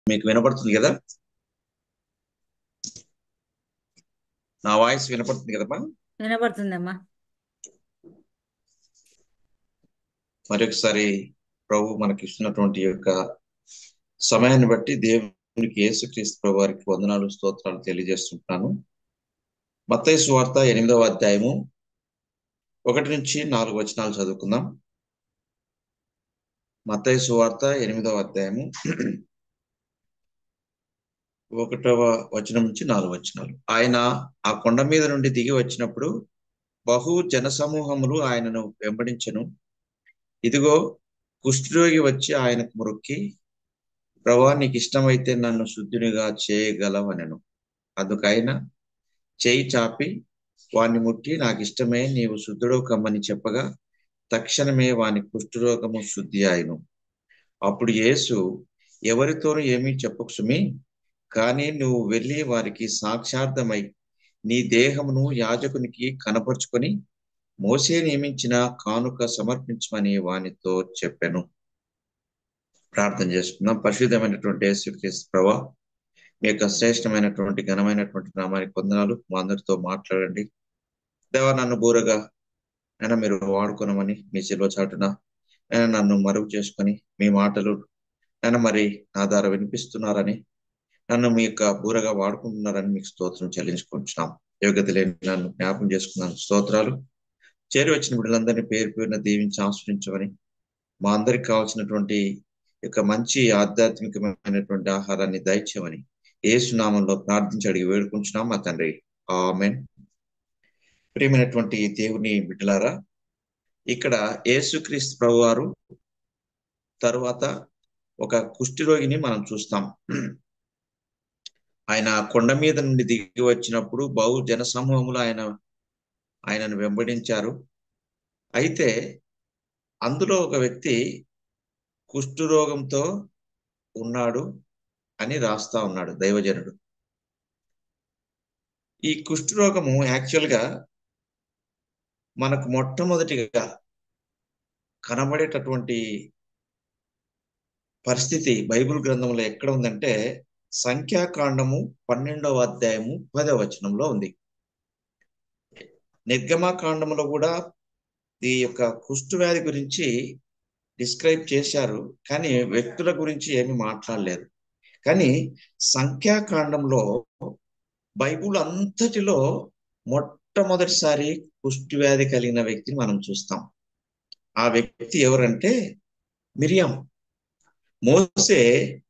మీకు వినపడుతుంది కదా నా వాయిస్ వినపడుతుంది కదమ్మా వినపడుతుందమ్మా మరొకసారి ప్రభు మనకి ఇస్తున్నటువంటి ఈ యొక్క సమయాన్ని బట్టి దేవునికి యేసుక్రీస్తు ప్రభు వారికి వందనాలు స్తోత్రాలు తెలియజేస్తుంటున్నాను మత్తయి సువార్త ఎనిమిదవ అధ్యాయము ఒకటి నుంచి నాలుగు వచనాలు చదువుకుందాం మత్తయి సువార్త ఎనిమిదవ అధ్యాయము ఒకటవ వచనం నుంచి నాలుగు వచనాలు ఆయన ఆ కొండ మీద నుండి దిగి వచ్చినప్పుడు బహు జనసమూహములు ఆయనను వెంబడించను ఇదిగో కుష్ఠరోగి వచ్చి ఆయనకు మొక్కి ప్రభా నీకు ఇష్టమైతే నన్ను శుద్ధునిగా చేయగలవనెను అందుకైన చేయి చాపి వాణ్ణి ముట్టి నాకు ఇష్టమే నీవు శుద్ధుడో కమ్మని చెప్పగా తక్షణమే వాని కుష్ఠరోగము శుద్ధి ఆయను అప్పుడు యేసు ఎవరితోనూ ఏమీ చెప్పకు సుమి కానీ నువ్వు వెళ్ళి వారికి సాక్షార్థమై నీ దేహమును యాజకునికి కనపరుచుకొని మోసే నియమించిన కానుక సమర్పించమని వానితో చెప్పాను ప్రార్థన చేసుకున్నాం పరిశుద్ధమైనటువంటి యేసుక్రీస్తు ప్రభా మీ యొక్క శ్రేష్టమైనటువంటి ఘనమైనటువంటి నామానికి వందనాలు మా అందరితో మాట్లాడండి దేవా నన్ను బూరగా అయినా మీరు వాడుకోనమని మీ శిల్వ చాటున అయినా నన్ను మరుగు చేసుకొని మీ మాటలు అయినా మరి నా ద్వారా వినిపిస్తున్నారని నన్ను మీ యొక్క బూరగా వాడుకుంటున్నారని మీకు స్తోత్రం చెల్లించుకుంటున్నాం యోగ్యత లేని నన్ను జ్ఞాపం చేసుకున్నాను స్తోత్రాలు చేరి వచ్చిన బిడ్డలందరినీ పేరు పేరున దీవించి ఆశ్రయించమని మా అందరికి కావాల్సినటువంటి యొక్క మంచి ఆధ్యాత్మికమైనటువంటి ఆహారాన్ని దయచేయమని ఏసునామంలో ప్రార్థించి అడిగి వేడుకుంటున్నాం మా తండ్రి ఆమెన్ ప్రియమైనటువంటి దేవుని బిడ్డలారా ఇక్కడ యేసుక్రీస్తు ప్రభు వారు తరువాత ఒక కుష్ఠిరోగిని మనం చూస్తాం ఆయన కొండ మీద నుండి దిగి వచ్చినప్పుడు బహు జన సమూహములు ఆయన ఆయనను వెంబడించారు అయితే అందులో ఒక వ్యక్తి కుష్ఠరోగంతో ఉన్నాడు అని రాస్తా ఉన్నాడు దైవజనుడు ఈ కుష్ఠరోగము యాక్చువల్గా మనకు మొట్టమొదటిగా కనబడేటటువంటి పరిస్థితి బైబిల్ గ్రంథంలో ఎక్కడ ఉందంటే సంఖ్యాకాండము పన్నెండవ అధ్యాయము పదవ వచనంలో ఉంది నిర్గమాకాండంలో కూడా ఈ యొక్క కుష్టు వ్యాధి గురించి డిస్క్రైబ్ చేశారు కానీ వ్యక్తుల గురించి ఏమి మాట్లాడలేదు కానీ సంఖ్యాకాండంలో బైబుల్ అంతటిలో మొట్టమొదటిసారి కుష్టి వ్యాధి కలిగిన వ్యక్తిని మనం చూస్తాం ఆ వ్యక్తి ఎవరంటే మిరియం మోసే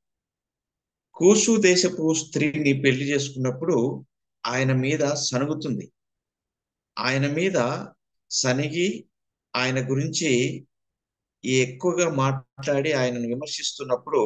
కూసు దేశపు స్త్రీని పెళ్లి చేసుకున్నప్పుడు ఆయన మీద సనుగుతుంది ఆయన మీద సనిగి ఆయన గురించి ఎక్కువగా మాట్లాడి ఆయనను విమర్శిస్తున్నప్పుడు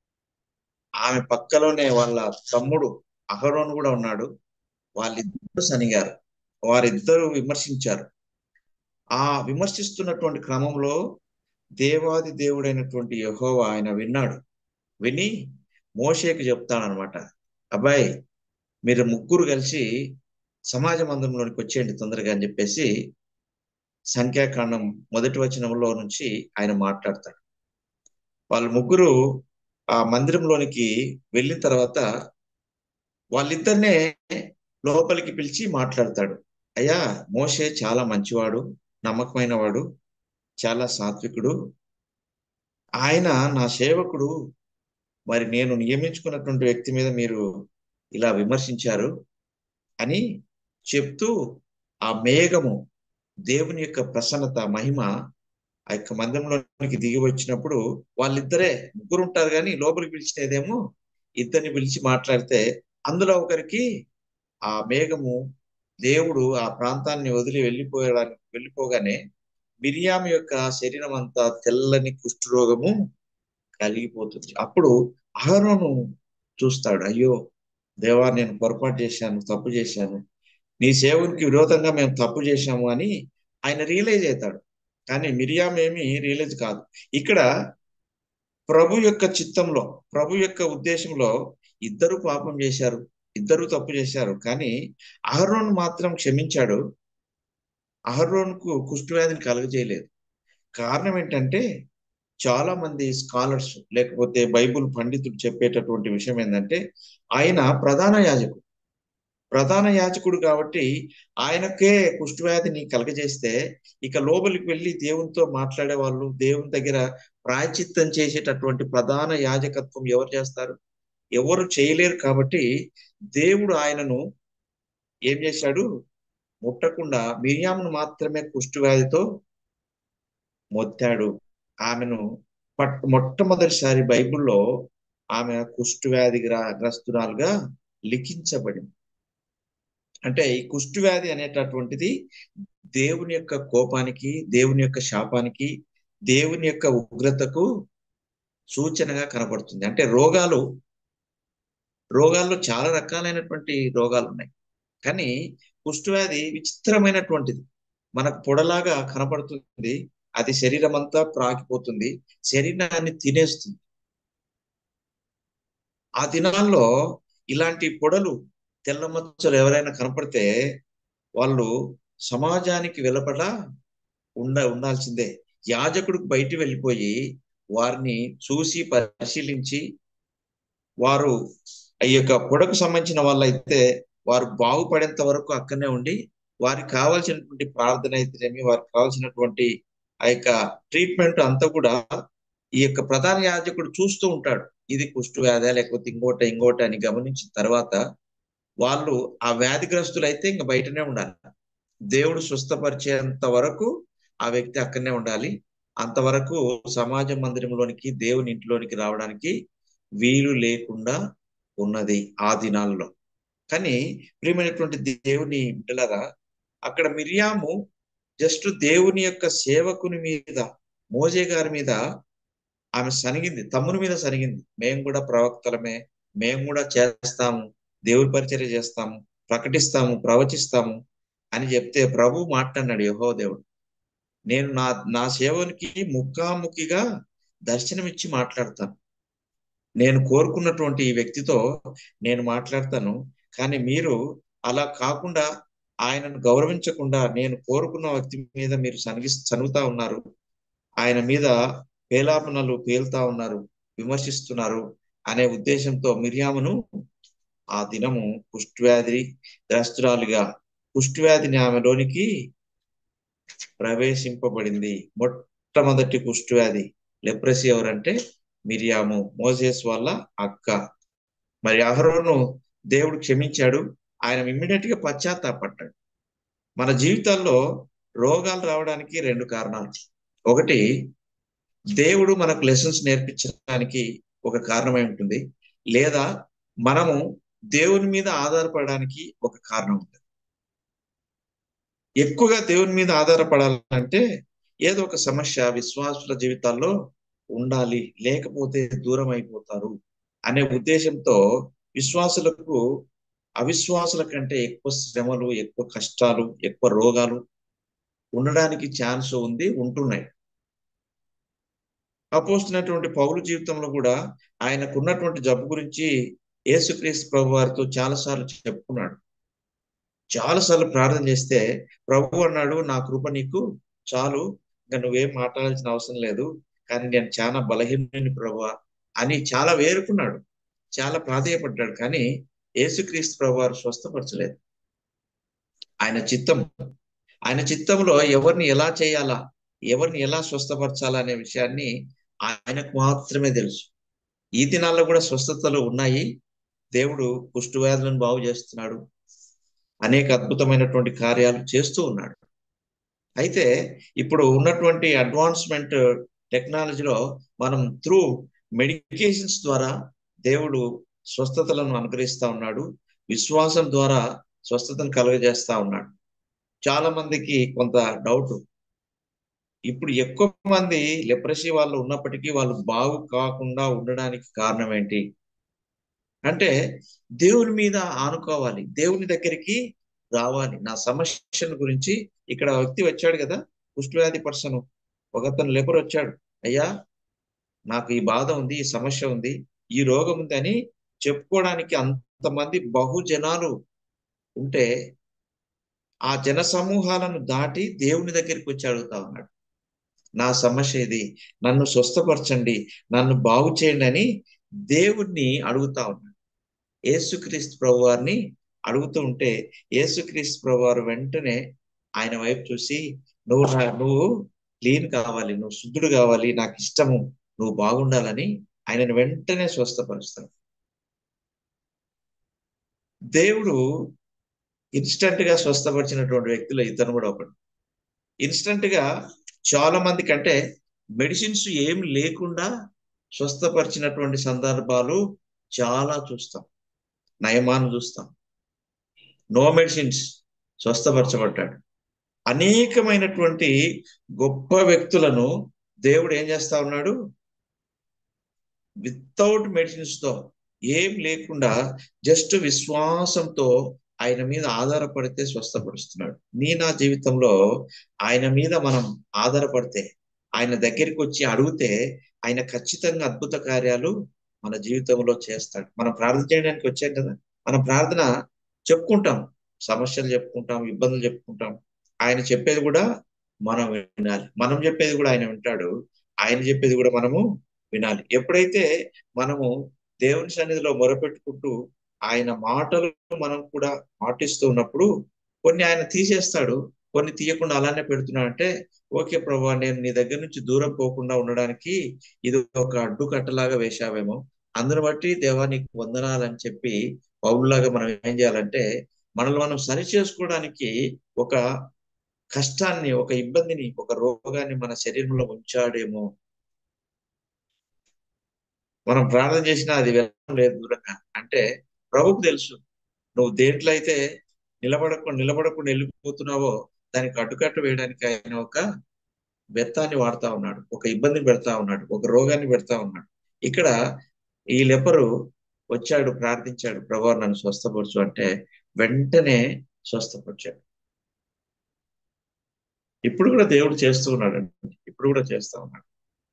ఆమె పక్కలోనే వాళ్ళ తమ్ముడు అహరోన్ కూడా ఉన్నాడు వాళ్ళిద్దరు సనిగారు వారిద్దరూ విమర్శించారు ఆ విమర్శిస్తున్నటువంటి క్రమంలో దేవాది దేవుడైనటువంటి యహోవా ఆయన విన్నాడు విని మోషేకి చెప్తాడనమాట అబ్బాయి మీరు ముగ్గురు కలిసి సమాజ మందిరంలోనికి వచ్చేయండి తొందరగా అని చెప్పేసి సంఖ్యాకాండం మొదటి వచనంలో నుంచి ఆయన మాట్లాడతాడు వాళ్ళ ముగ్గురు ఆ మందిరంలోనికి వెళ్ళిన తర్వాత వాళ్ళిద్దరినే లోపలికి పిలిచి మాట్లాడతాడు అయ్యా మోషే చాలా మంచివాడు నమ్మకమైన వాడు చాలా సాత్వికుడు ఆయన నా సేవకుడు మరి నేను నియమించుకున్నటువంటి వ్యక్తి మీద మీరు ఇలా విమర్శించారు అని చెప్తూ ఆ మేఘము దేవుని యొక్క ప్రసన్నత మహిమ ఆ యొక్క మందిరంలోనికి దిగి వచ్చినప్పుడు వాళ్ళిద్దరే ముగ్గురు ఉంటారు కానీ లోపలికి పిలిచినదేమో ఇద్దరిని పిలిచి మాట్లాడితే అందులో ఒకరికి ఆ మేఘము దేవుడు ఆ ప్రాంతాన్ని వదిలి వెళ్ళిపోయడానికి వెళ్ళిపోగానే మిరియామి యొక్క శరీరం అంతా తెల్లని కుష్ఠరోగము కలిగిపోతుంది అప్పుడు అహరోను చూస్తాడు అయ్యో దేవా నేను పొరపాటు చేశాను తప్పు చేశాను నీ సేవకునికి విరోధంగా మేము తప్పు చేశాము అని ఆయన రియలైజ్ అవుతాడు కానీ మిరియాం ఏమి రియలైజ్ కాదు ఇక్కడ ప్రభు యొక్క చిత్తంలో ప్రభు యొక్క ఉద్దేశంలో ఇద్దరు పాపం చేశారు ఇద్దరు తప్పు చేశారు కానీ అహరోన్ మాత్రం క్షమించాడు అహరోన్కు కుష్ఠవ్యాధిని కలుగజేయలేదు కారణం ఏంటంటే చాలా మంది స్కాలర్స్ లేకపోతే బైబుల్ పండితులు చెప్పేటటువంటి విషయం ఏంటంటే ఆయన ప్రధాన యాజకుడు ప్రధాన యాజకుడు కాబట్టి ఆయనకే కుష్ఠవ్యాధిని కలగజేస్తే ఇక లోపలికి వెళ్ళి దేవునితో మాట్లాడే వాళ్ళు దేవుని దగ్గర ప్రాయచిత్తం చేసేటటువంటి ప్రధాన యాజకత్వం ఎవరు చేస్తారు ఎవరు చేయలేరు కాబట్టి దేవుడు ఆయనను ఏం చేశాడు ముట్టకుండా మిరియామును మాత్రమే కుష్ఠవ్యాధితో మొత్తాడు ఆమెను పట్ మొట్టమొదటిసారి బైబిల్లో ఆమె కుష్ఠవ్యాధి గ్రస్తురాలుగా లిఖించబడింది అంటే ఈ కుష్ఠవ్యాధి అనేటటువంటిది దేవుని యొక్క కోపానికి దేవుని యొక్క శాపానికి దేవుని యొక్క ఉగ్రతకు సూచనగా కనబడుతుంది అంటే రోగాలు రోగాల్లో చాలా రకాలైనటువంటి రోగాలు ఉన్నాయి కానీ కుష్ఠవ్యాధి విచిత్రమైనటువంటిది మనకు పొడలాగా కనపడుతుంది అది శరీరం అంతా ప్రాకిపోతుంది శరీరాన్ని తినేస్తుంది ఆ దినాల్లో ఇలాంటి పొడలు తెల్ల మచ్చలు ఎవరైనా కనపడితే వాళ్ళు సమాజానికి వెలుపల ఉండ ఉండాల్సిందే యాజకుడికి బయట వెళ్ళిపోయి వారిని చూసి పరిశీలించి వారు ఈ యొక్క పొడకు సంబంధించిన వాళ్ళైతే వారు బాగుపడేంత వరకు అక్కడనే ఉండి వారికి కావాల్సినటువంటి ప్రార్థన అయితేనేమి వారికి కావాల్సినటువంటి ఆ యొక్క ట్రీట్మెంట్ అంతా కూడా ఈ యొక్క ప్రధాన యాజకుడు చూస్తూ ఉంటాడు ఇది కుష్టు వ్యాధి లేకపోతే ఇంకోట ఇంకోట అని గమనించిన తర్వాత వాళ్ళు ఆ వ్యాధిగ్రస్తులు అయితే ఇంకా బయటనే ఉండాలి దేవుడు స్వస్థపరిచేంత వరకు ఆ వ్యక్తి అక్కడనే ఉండాలి అంతవరకు సమాజ మందిరంలోనికి దేవుని ఇంట్లోనికి రావడానికి వీలు లేకుండా ఉన్నది ఆ దినాల్లో కానీ ప్రియమైనటువంటి దేవుని బిడ్డలరా అక్కడ మిరియాము జస్ట్ దేవుని యొక్క సేవకుని మీద మోజే గారి మీద ఆమె సనిగింది తమ్ముని మీద సనిగింది మేము కూడా ప్రవక్తలమే మేము కూడా చేస్తాము దేవుడి పరిచర్య చేస్తాము ప్రకటిస్తాము ప్రవచిస్తాము అని చెప్తే ప్రభు మాట్లాడినాడు యహో దేవుడు నేను నా నా సేవనికి ముఖాముఖిగా దర్శనమిచ్చి మాట్లాడతాను నేను కోరుకున్నటువంటి ఈ వ్యక్తితో నేను మాట్లాడతాను కానీ మీరు అలా కాకుండా ఆయనను గౌరవించకుండా నేను కోరుకున్న వ్యక్తి మీద మీరు సనిగి సనుగుతా ఉన్నారు ఆయన మీద పేలాపనలు పేలుతా ఉన్నారు విమర్శిస్తున్నారు అనే ఉద్దేశంతో మిరియామును ఆ దినము కుష్ఠవ్యాధి గ్రస్తురాలుగా కుష్ఠవ్యాధిని ఆమెలోనికి ప్రవేశింపబడింది మొట్టమొదటి కుష్ఠవ్యాధి లెప్రసి ఎవరంటే మిరియాము మోజేస్ వల్ల అక్క మరి అహరోను దేవుడు క్షమించాడు ఆయన ఇమ్మీడియట్ గా పశ్చాత్తాపడ్డాడు మన జీవితాల్లో రోగాలు రావడానికి రెండు కారణాలు ఒకటి దేవుడు మనకు లెసన్స్ నేర్పించడానికి ఒక కారణమై ఉంటుంది లేదా మనము దేవుని మీద ఆధారపడడానికి ఒక కారణం ఉంటుంది ఎక్కువగా దేవుని మీద ఆధారపడాలంటే ఏదో ఒక సమస్య విశ్వాసుల జీవితాల్లో ఉండాలి లేకపోతే దూరం అయిపోతారు అనే ఉద్దేశంతో విశ్వాసులకు అవిశ్వాసుల కంటే ఎక్కువ శ్రమలు ఎక్కువ కష్టాలు ఎక్కువ రోగాలు ఉండడానికి ఛాన్స్ ఉంది ఉంటున్నాయి అపోస్తున్నటువంటి పౌరు జీవితంలో కూడా ఆయనకున్నటువంటి జబ్బు గురించి యేసుక్రీస్తు ప్రభు వారితో చాలాసార్లు చెప్పుకున్నాడు చాలాసార్లు ప్రార్థన చేస్తే ప్రభు అన్నాడు నా కృప నీకు చాలు ఇంకా నువ్వేం మాట్లాడాల్సిన అవసరం లేదు కానీ నేను చాలా బలహీనుని ప్రభు అని చాలా వేరుకున్నాడు చాలా ప్రాధేయపడ్డాడు కానీ యేసుక్రీస్తు ప్రభు వారు స్వస్థపరచలేదు ఆయన చిత్తం ఆయన చిత్తంలో ఎవరిని ఎలా చేయాలా ఎవరిని ఎలా స్వస్థపరచాలా అనే విషయాన్ని ఆయనకు మాత్రమే తెలుసు ఈ దినాల్లో కూడా స్వస్థతలు ఉన్నాయి దేవుడు కుష్ఠవ్యాధులను బాగు చేస్తున్నాడు అనేక అద్భుతమైనటువంటి కార్యాలు చేస్తూ ఉన్నాడు అయితే ఇప్పుడు ఉన్నటువంటి అడ్వాన్స్మెంట్ టెక్నాలజీలో మనం త్రూ మెడికేషన్స్ ద్వారా దేవుడు స్వస్థతలను అనుగ్రహిస్తా ఉన్నాడు విశ్వాసం ద్వారా స్వస్థతను కలుగజేస్తా ఉన్నాడు చాలా మందికి కొంత డౌట్ ఇప్పుడు ఎక్కువ మంది లెప్రసీ వాళ్ళు ఉన్నప్పటికీ వాళ్ళు బాగు కాకుండా ఉండడానికి కారణం ఏంటి అంటే దేవుని మీద ఆనుకోవాలి దేవుని దగ్గరికి రావాలి నా సమస్యను గురించి ఇక్కడ వ్యక్తి వచ్చాడు కదా కుష్ఠవ్యాధి పర్సన్ ఒకతను లెపర్ వచ్చాడు అయ్యా నాకు ఈ బాధ ఉంది ఈ సమస్య ఉంది ఈ రోగం ఉంది అని చెప్పుకోవడానికి అంతమంది బహుజనాలు ఉంటే ఆ జన సమూహాలను దాటి దేవుని దగ్గరికి వచ్చి అడుగుతా ఉన్నాడు నా సమస్య ఇది నన్ను స్వస్థపరచండి నన్ను బాగు చేయండి అని దేవుణ్ణి అడుగుతా ఉన్నాడు యేసుక్రీస్తు ప్రభు వారిని అడుగుతూ ఉంటే యేసుక్రీస్తు ప్రభు వారు వెంటనే ఆయన వైపు చూసి నువ్వు నా నువ్వు క్లీన్ కావాలి నువ్వు శుద్ధుడు కావాలి నాకు ఇష్టము నువ్వు బాగుండాలని ఆయనను వెంటనే స్వస్థపరుస్తాడు దేవుడు ఇన్స్టంట్ గా స్వస్థపరిచినటువంటి వ్యక్తులు ఇతను కూడా ఒకడు ఇన్స్టంట్ గా చాలా మంది కంటే మెడిసిన్స్ ఏం లేకుండా స్వస్థపరిచినటువంటి సందర్భాలు చాలా చూస్తాం నయమాను చూస్తాం నో మెడిసిన్స్ స్వస్థపరచబడ్డాడు అనేకమైనటువంటి గొప్ప వ్యక్తులను దేవుడు ఏం చేస్తా ఉన్నాడు వితౌట్ మెడిసిన్స్ తో ఏం లేకుండా జస్ట్ విశ్వాసంతో ఆయన మీద ఆధారపడితే స్వస్థపరుస్తున్నాడు నీ నా జీవితంలో ఆయన మీద మనం ఆధారపడితే ఆయన దగ్గరికి వచ్చి అడిగితే ఆయన ఖచ్చితంగా అద్భుత కార్యాలు మన జీవితంలో చేస్తాడు మనం ప్రార్థన చేయడానికి వచ్చాం కదా మనం ప్రార్థన చెప్పుకుంటాం సమస్యలు చెప్పుకుంటాం ఇబ్బందులు చెప్పుకుంటాం ఆయన చెప్పేది కూడా మనం వినాలి మనం చెప్పేది కూడా ఆయన వింటాడు ఆయన చెప్పేది కూడా మనము వినాలి ఎప్పుడైతే మనము దేవుని సన్నిధిలో మొరపెట్టుకుంటూ ఆయన మాటలు మనం కూడా పాటిస్తూ ఉన్నప్పుడు కొన్ని ఆయన తీసేస్తాడు కొన్ని తీయకుండా అలానే పెడుతున్నాడు అంటే ఓకే ప్రభా నేను నీ దగ్గర నుంచి దూరం పోకుండా ఉండడానికి ఇది ఒక అడ్డుకట్టలాగా వేశావేమో అందును బట్టి దేవా నీకు వందనాలని చెప్పి పౌరులాగా మనం ఏం చేయాలంటే మనల్ని మనం సరి చేసుకోవడానికి ఒక కష్టాన్ని ఒక ఇబ్బందిని ఒక రోగాన్ని మన శరీరంలో ఉంచాడేమో మనం ప్రార్థన చేసినా అది వెళ్ళడం లేదు దూరంగా అంటే ప్రభుకు తెలుసు నువ్వు దేంట్లో అయితే నిలబడకుండా నిలబడకుండా వెళ్ళిపోతున్నావో దానికి అడ్డుకట్ట వేయడానికి ఆయన ఒక బెత్తాన్ని వాడుతా ఉన్నాడు ఒక ఇబ్బందిని పెడతా ఉన్నాడు ఒక రోగాన్ని పెడతా ఉన్నాడు ఇక్కడ ఈ లెపరు వచ్చాడు ప్రార్థించాడు ప్రభు నన్ను స్వస్థపరచు అంటే వెంటనే స్వస్థపరిచాడు ఇప్పుడు కూడా దేవుడు చేస్తూ ఉన్నాడు ఇప్పుడు కూడా చేస్తా ఉన్నాడు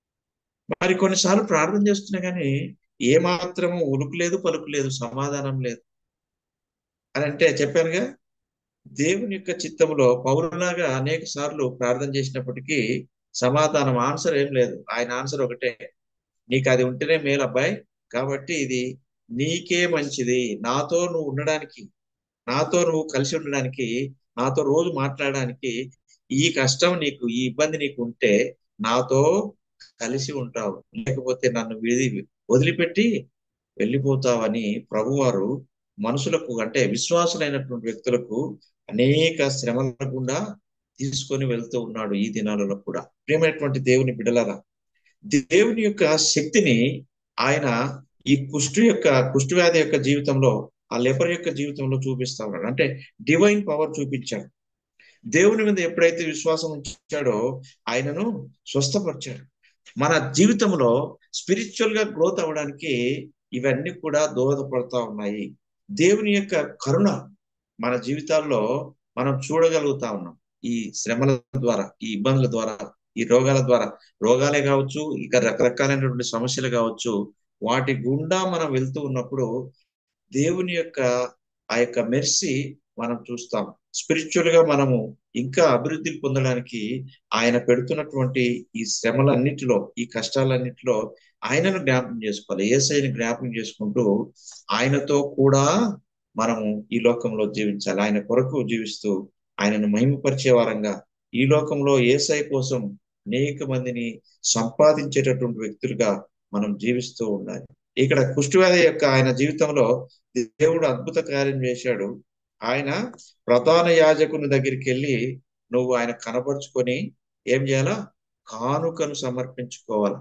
మరి కొన్నిసార్లు ప్రార్థన చేస్తున్నా కానీ ఏ మాత్రము ఉలుకు లేదు పలుకు లేదు సమాధానం లేదు అని అంటే చెప్పానుగా దేవుని యొక్క చిత్తంలో పౌరులాగా అనేక సార్లు ప్రార్థన చేసినప్పటికీ సమాధానం ఆన్సర్ ఏం లేదు ఆయన ఆన్సర్ ఒకటే నీకు అది ఉంటేనే మేలు అబ్బాయి కాబట్టి ఇది నీకే మంచిది నాతో నువ్వు ఉండడానికి నాతో నువ్వు కలిసి ఉండడానికి నాతో రోజు మాట్లాడడానికి ఈ కష్టం నీకు ఈ ఇబ్బంది నీకు ఉంటే నాతో కలిసి ఉంటావు లేకపోతే నన్ను విధి వదిలిపెట్టి వెళ్ళిపోతావని ప్రభువారు మనుషులకు అంటే విశ్వాసులైనటువంటి వ్యక్తులకు అనేక శ్రమల గుండా తీసుకొని వెళ్తూ ఉన్నాడు ఈ దినాలలో కూడా ప్రేమైనటువంటి దేవుని బిడలరా దేవుని యొక్క శక్తిని ఆయన ఈ కుష్టు యొక్క కుష్టు వ్యాధి యొక్క జీవితంలో ఆ లెపర్ యొక్క జీవితంలో చూపిస్తా ఉన్నాడు అంటే డివైన్ పవర్ చూపించాడు దేవుని మీద ఎప్పుడైతే విశ్వాసం ఉంచాడో ఆయనను స్వస్థపరిచాడు మన జీవితంలో స్పిరిచువల్ గా గ్రోత్ అవ్వడానికి ఇవన్నీ కూడా దోహదపడతా ఉన్నాయి దేవుని యొక్క కరుణ మన జీవితాల్లో మనం చూడగలుగుతా ఉన్నాం ఈ శ్రమల ద్వారా ఈ ఇబ్బందుల ద్వారా ఈ రోగాల ద్వారా రోగాలే కావచ్చు ఇక రకరకాలైనటువంటి సమస్యలు కావచ్చు వాటి గుండా మనం వెళ్తూ ఉన్నప్పుడు దేవుని యొక్క ఆ యొక్క మెర్సీ మనం చూస్తాం స్పిరిచువల్ గా మనము ఇంకా అభివృద్ధి పొందడానికి ఆయన పెడుతున్నటువంటి ఈ శ్రమలన్నిటిలో ఈ కష్టాలన్నిటిలో ఆయనను జ్ఞాపకం చేసుకోవాలి ఏసైని జ్ఞాపకం చేసుకుంటూ ఆయనతో కూడా మనము ఈ లోకంలో జీవించాలి ఆయన కొరకు జీవిస్తూ ఆయనను మహిమపరిచే వారంగా ఈ లోకంలో ఏసై కోసం అనేక మందిని సంపాదించేటటువంటి వ్యక్తులుగా మనం జీవిస్తూ ఉండాలి ఇక్కడ కుష్టివ్యాధి యొక్క ఆయన జీవితంలో దేవుడు అద్భుత కార్యం చేశాడు ఆయన ప్రధాన యాజకుని దగ్గరికి వెళ్ళి నువ్వు ఆయన కనపరుచుకొని ఏం చేయాలా కానుకను సమర్పించుకోవాలి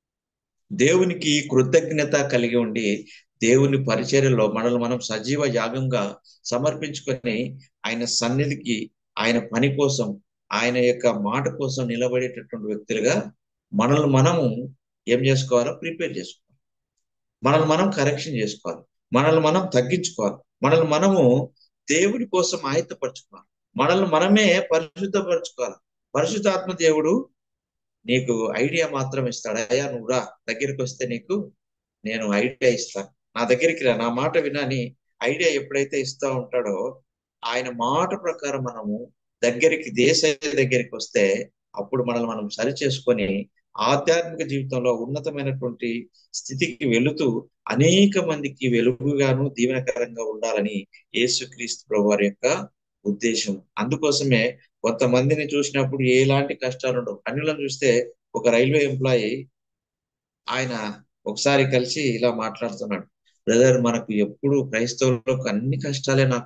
దేవునికి కృతజ్ఞత కలిగి ఉండి దేవుని పరిచర్యలో మనల్ని మనం సజీవ యాగంగా సమర్పించుకొని ఆయన సన్నిధికి ఆయన పని కోసం ఆయన యొక్క మాట కోసం నిలబడేటటువంటి వ్యక్తులుగా మనల్ని మనము ఏం చేసుకోవాలో ప్రిపేర్ చేసుకోవాలి మనల్ని మనం కరెక్షన్ చేసుకోవాలి మనల్ని మనం తగ్గించుకోవాలి మనల్ని మనము దేవుడి కోసం ఆయుత్తపరచుకోవాలి మనల్ని మనమే పరిశుద్ధపరచుకోవాలి పరిశుద్ధాత్మ దేవుడు నీకు ఐడియా మాత్రం ఇస్తాడు అయ్యా నువ్వు రా దగ్గరికి వస్తే నీకు నేను ఐడియా ఇస్తాను నా దగ్గరికి రా నా మాట వినని ఐడియా ఎప్పుడైతే ఇస్తా ఉంటాడో ఆయన మాట ప్రకారం మనము దగ్గరికి దేశ దగ్గరికి వస్తే అప్పుడు మనల్ని మనం సరి చేసుకొని ఆధ్యాత్మిక జీవితంలో ఉన్నతమైనటువంటి స్థితికి వెళుతూ అనేక మందికి వెలుగుగాను దీవెనకరంగా ఉండాలని యేసుక్రీస్తు ప్రభు వారి యొక్క ఉద్దేశం అందుకోసమే కొంతమందిని చూసినప్పుడు ఎలాంటి కష్టాలు ఉండవు అన్యులను చూస్తే ఒక రైల్వే ఎంప్లాయీ ఆయన ఒకసారి కలిసి ఇలా మాట్లాడుతున్నాడు బ్రదర్ మనకు ఎప్పుడు క్రైస్తవులకు అన్ని కష్టాలే నాకు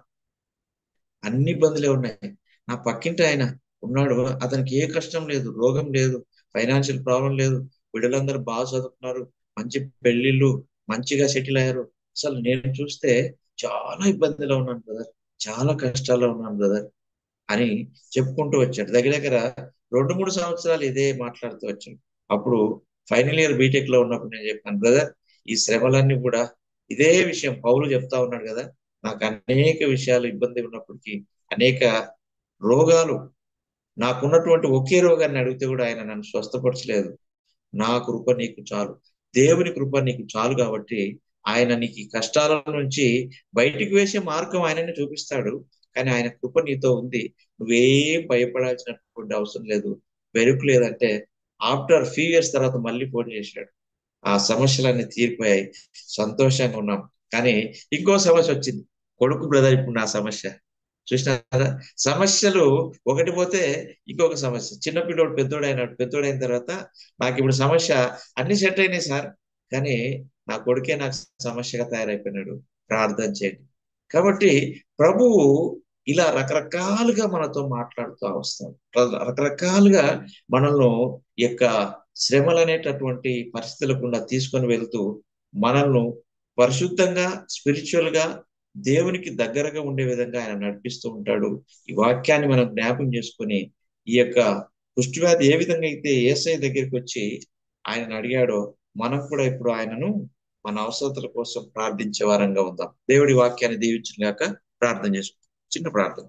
అన్ని ఇబ్బందులే ఉన్నాయి నా పక్కింటి ఆయన ఉన్నాడు అతనికి ఏ కష్టం లేదు రోగం లేదు ఫైనాన్షియల్ ప్రాబ్లం లేదు బిడ్డలందరూ బాగా చదువుకున్నారు మంచి పెళ్లిళ్ళు మంచిగా సెటిల్ అయ్యారు అసలు నేను చూస్తే చాలా ఇబ్బందిలో ఉన్నాను బ్రదర్ చాలా కష్టాల్లో ఉన్నాను బ్రదర్ అని చెప్పుకుంటూ వచ్చాడు దగ్గర దగ్గర రెండు మూడు సంవత్సరాలు ఇదే మాట్లాడుతూ వచ్చాడు అప్పుడు ఫైనల్ ఇయర్ బీటెక్ లో ఉన్నప్పుడు నేను చెప్పాను బ్రదర్ ఈ శ్రమలన్నీ కూడా ఇదే విషయం పౌలు చెప్తా ఉన్నాడు కదా నాకు అనేక విషయాలు ఇబ్బంది ఉన్నప్పటికీ అనేక రోగాలు నాకున్నటువంటి ఒకే రోగాన్ని అడిగితే కూడా ఆయన నన్ను స్వస్థపరచలేదు నా కృప నీకు చాలు దేవుని కృప నీకు చాలు కాబట్టి ఆయన నీకు ఈ కష్టాల నుంచి బయటికి వేసే మార్గం ఆయననే చూపిస్తాడు కానీ ఆయన కృప నీతో ఉంది నువ్వేం భయపడాల్సినటువంటి అవసరం లేదు వెరుకు లేదంటే ఆఫ్టర్ ఫ్యూ ఇయర్స్ తర్వాత మళ్ళీ ఫోన్ చేశాడు ఆ సమస్యలన్నీ తీరిపోయాయి సంతోషంగా ఉన్నాం కానీ ఇంకో సమస్య వచ్చింది కొడుకు బ్రదర్ ఇప్పుడు నా సమస్య చూసినారా సమస్యలు ఒకటి పోతే ఇంకొక సమస్య చిన్న పిల్లోడు పెద్దోడు అయినాడు పెద్దోడు అయిన తర్వాత నాకు ఇప్పుడు సమస్య అన్ని సెట్ అయినాయి సార్ కానీ నా కొడుకే నాకు సమస్యగా తయారైపోయినాడు ప్రార్థన చేయండి కాబట్టి ప్రభువు ఇలా రకరకాలుగా మనతో మాట్లాడుతూ వస్తాడు రకరకాలుగా మనల్ని యొక్క శ్రమలు అనేటటువంటి పరిస్థితుల గుండా తీసుకొని వెళ్తూ మనల్ని పరిశుద్ధంగా స్పిరిచువల్ గా దేవునికి దగ్గరగా ఉండే విధంగా ఆయన నడిపిస్తూ ఉంటాడు ఈ వాక్యాన్ని మనం జ్ఞాపం చేసుకొని ఈ యొక్క కుష్ఠవ్యాధి ఏ విధంగా అయితే ఏసఐ దగ్గరికి వచ్చి ఆయన అడిగాడో మనం కూడా ఇప్పుడు ఆయనను మన అవసరతల కోసం ప్రార్థించే వారంగా ఉందాం దేవుడి వాక్యాన్ని దీవించిన గాక ప్రార్థన చేసుకుంటాం చిన్న ప్రార్థన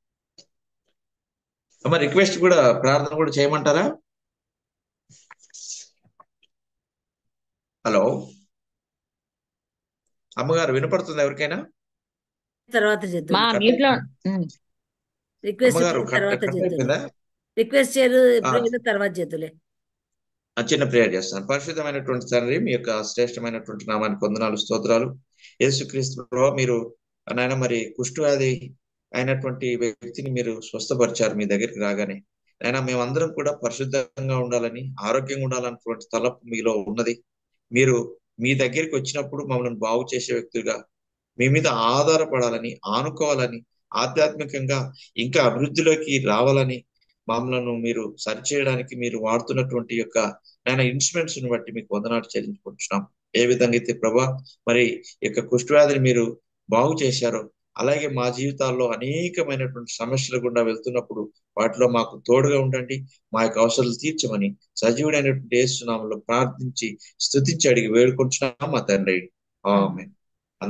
అమ్మ రిక్వెస్ట్ కూడా ప్రార్థన కూడా చేయమంటారా హలో అమ్మగారు వినపడుతుంది ఎవరికైనా తర్వాత చేద్దాం మా మ్యూట్ లో ఉమ్. రిక్వెస్ట్ అమ్మగారు కట్ తర్వాత కట్ చేద్దాం అయిపోయిందా రిక్వెస్ట్ చేయరు ఆ. ప్రేయర్ తర్వాత చేద్దులే ఆ చిన్న ప్రేయర్ చేస్తాను పరిశుద్ధమైనటువంటి తండ్రి మీ యొక్క శ్రేష్టమైనటువంటి నామానికి వందనాలు స్తోత్రాలు యేసుక్రీస్తు ప్రభు మీరు నాయన మరి కుష్ఠవ్యాధి అయినటువంటి వ్యక్తిని మీరు స్వస్థపరిచారు మీ దగ్గరికి రాగానే అయినా మేమందరం కూడా పరిశుద్ధంగా ఉండాలని ఆరోగ్యంగా ఉండాలన్నటువంటి తలపు మీలో ఉన్నది మీరు మీ దగ్గరికి వచ్చినప్పుడు మమ్మల్ని బాగు చేసే వ్యక్తులుగా మీ మీద ఆధారపడాలని ఆనుకోవాలని ఆధ్యాత్మికంగా ఇంకా అభివృద్ధిలోకి రావాలని మమ్మల్ని మీరు సరిచేయడానికి మీరు వాడుతున్నటువంటి యొక్క నాయన ఇన్స్ట్రుమెంట్స్ ని బట్టి మీకు వందనాలు చెల్లించుకుంటున్నాం ఏ విధంగా అయితే ప్రభా మరి ఈ యొక్క కుష్ఠవ్యాధిని మీరు బాగు చేశారో అలాగే మా జీవితాల్లో అనేకమైనటువంటి సమస్యలు గుండా వెళ్తున్నప్పుడు వాటిలో మాకు తోడుగా ఉండండి మా యొక్క అవసరాలు తీర్చమని సజీవుడైనటువంటి యేసునామంలో ప్రార్థించి స్తుతించి అడిగి వేడుకుంటున్నాం మా తండ్రి ఆమె